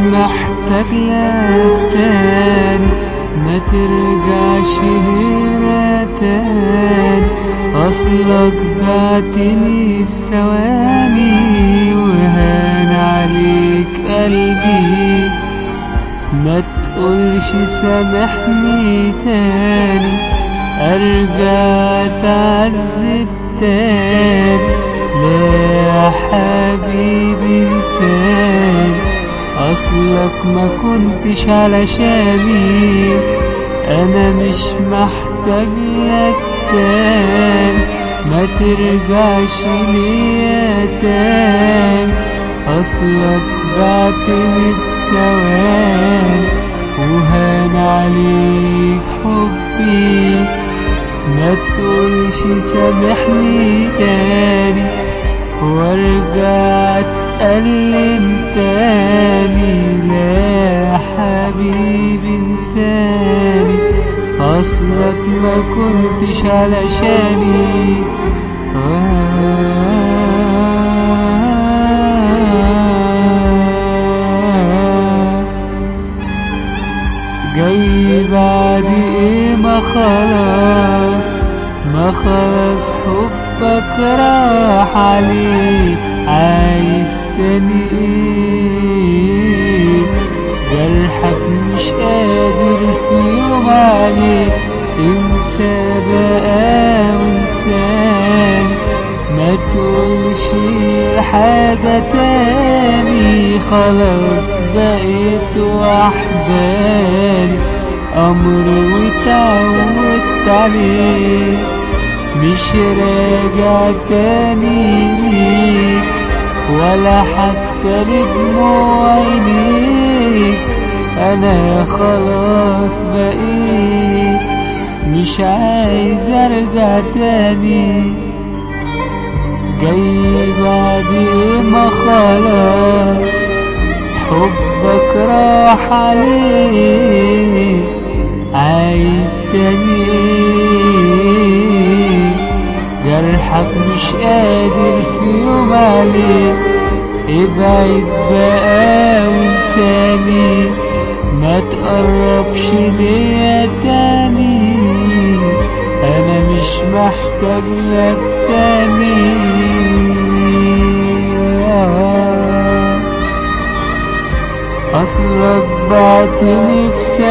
محتاج لك تاني ما ترجعش هنا تاني اصلك بعتني في ثواني وهان عليك قلبي ما تقولش سامحني تاني ارجع تعذب تاني لا يا حبيبي انساني اصلك ما كنتش علشاني انا مش محتاج لك تاني ما ترجعش ليا تاني اصلك بعتني في ثواني وهان عليك حبي ما تقولش سامحني تاني وارجع اتألم تاني لا يا حبيبي انساني اصلك ما كنتش علشاني جاي بعد ايه ما خلاص ما خلاص حبك راح عليه عايز تاني ايه جرحك مش قادر في يوم عليه انسى بقى وانساني ما تقولش حاجة تاني خلاص بقيت وحداني أمر واتعودت عليه مش راجع تاني ليك ولا حتى لدموع عينيك أنا خلاص بقيت مش عايز أرجع تاني جاي بعد ما خلاص حبك راح عليه عايز تاني ايه جرحك مش قادر في يوم عليه ابعد بقى وانساني ما تقربش ليا تاني انا مش محتاج لك تاني اصلك بعتني في